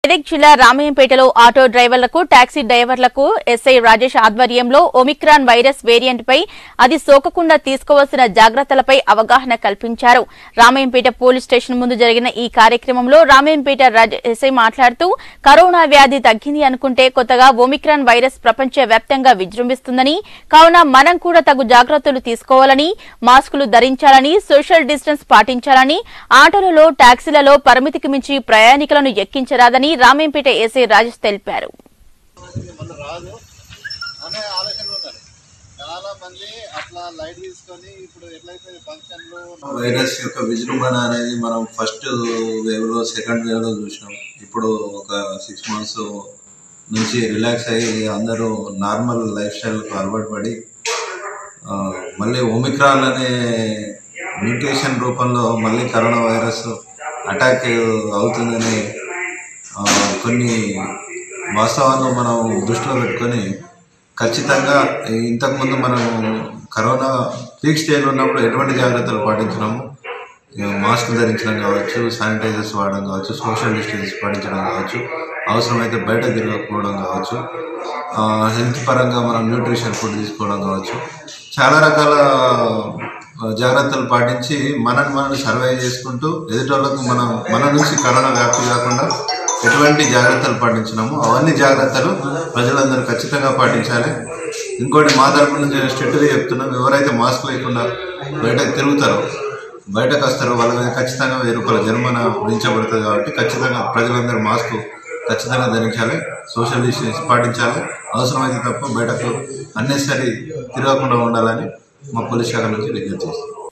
మెదక్ జిల్లా రామయ్యంపేటలో ఆటో డ్రైవర్లకు టాక్సీ డ్రైవర్లకు ఎస్ఐ రాజేష్ ఆధ్వర్యంలో ఒమిక్రాన్ వైరస్ వేరియంట్ పై అది సోకకుండా తీసుకోవాల్సిన జాగ్రత్తలపై అవగాహన కల్పించారు రామయ్యంపేట పోలీస్ స్టేషన్ ముందు జరిగిన ఈ కార్యక్రమంలో రామయ్యంపేట రాజ- ఎస్ఐ మాట్లాడుతూ కరోనా వ్యాధి తగ్గింది అనుకుంటే కొత్తగా ఒమిక్రాన్ వైరస్ ప్రపంచ వ్యాప్తంగా విజృంభిస్తుందని కావున మనం కూడా తగు జాగ్రత్తలు తీసుకోవాలని మాస్కులు ధరించాలని సోషల్ డిస్టెన్స్ పాటించాలని ఆటోలలో టాక్సీలలో పరిమితికి మించి ప్రయాణికులను ఎక్కించరాదని రామేంపేట ఎస్ఐ రాజేష్ తెలిపారు మన రాదు అనే ఆలోచనలు ఉన్నారు చాలా మంది అట్లా లైట్ తీసుకొని ఇప్పుడు ఎట్లయితే ఫంక్షన్లు వైరస్ యొక్క విజృంభణ అనేది మనం ఫస్ట్ వేవ్ లో సెకండ్ వేవ్ లో చూసినాం ఇప్పుడు ఒక సిక్స్ మంత్స్ నుంచి రిలాక్స్ అయ్యి అందరూ నార్మల్ లైఫ్ స్టైల్కి అలవాటు పడి ఆ, మళ్ళీ ఒమిక్రాన్ అనే మ్యూటేషన్ రూపంలో మళ్ళీ కరోనా వైరస్ అటాక్ అవుతుందని ఆ, కొన్ని వాస్తవాలను మనం దృష్టిలో పెట్టుకొని ఖచ్చితంగా ఇంతకుముందు మనం కరోనా పీక్ స్టేజ్లో ఉన్నప్పుడు ఎటువంటి జాగ్రత్తలు పాటించినాము ఇక మాస్క్ ధరించడం కావచ్చు శానిటైజర్స్ వాడడం కావచ్చు సోషల్ డిస్టెన్స్ పాటించడం కావచ్చు అవసరమైతే బయట తిరగకపోవడం కావచ్చు ఆ, హెల్త్ పరంగా మనం న్యూట్రిషన్ ఫుడ్ తీసుకోవడం కావచ్చు చాలా రకాల ఆ, జాగ్రత్తలు పాటించి మనని మనం సర్వే చేసుకుంటూ ఎదుటోళ్ళకు మనం మన నుంచి కరోనా వ్యాప్తి కాకుండా ఎటువంటి జాగ్రత్తలు పాటించినామో అవన్నీ జాగ్రత్తలు ప్రజలందరూ ఖచ్చితంగా పాటించాలి ఇంకోటి మా తరపు నుంచి స్ట్రిక్ట్గా చెప్తున్నాం ఎవరైతే మాస్క్ లేకుండా బయటకు తిరుగుతారో బయటకు వస్తారో వాళ్ళ మీద ఖచ్చితంగా వెయ్యి రూపాయల జరిమానా విధించబడుతుంది కాబట్టి ఖచ్చితంగా ప్రజలందరూ మాస్క్ ఖచ్చితంగా ధరించాలి సోషల్ డిస్టెన్స్ పాటించాలి అవసరమైతే తప్ప బయటకు అన్నెసరీ తిరగకుండా ఉండాలని మా పోలీస్ శాఖ నుంచి విజ్ఞప్తి చేస్తాం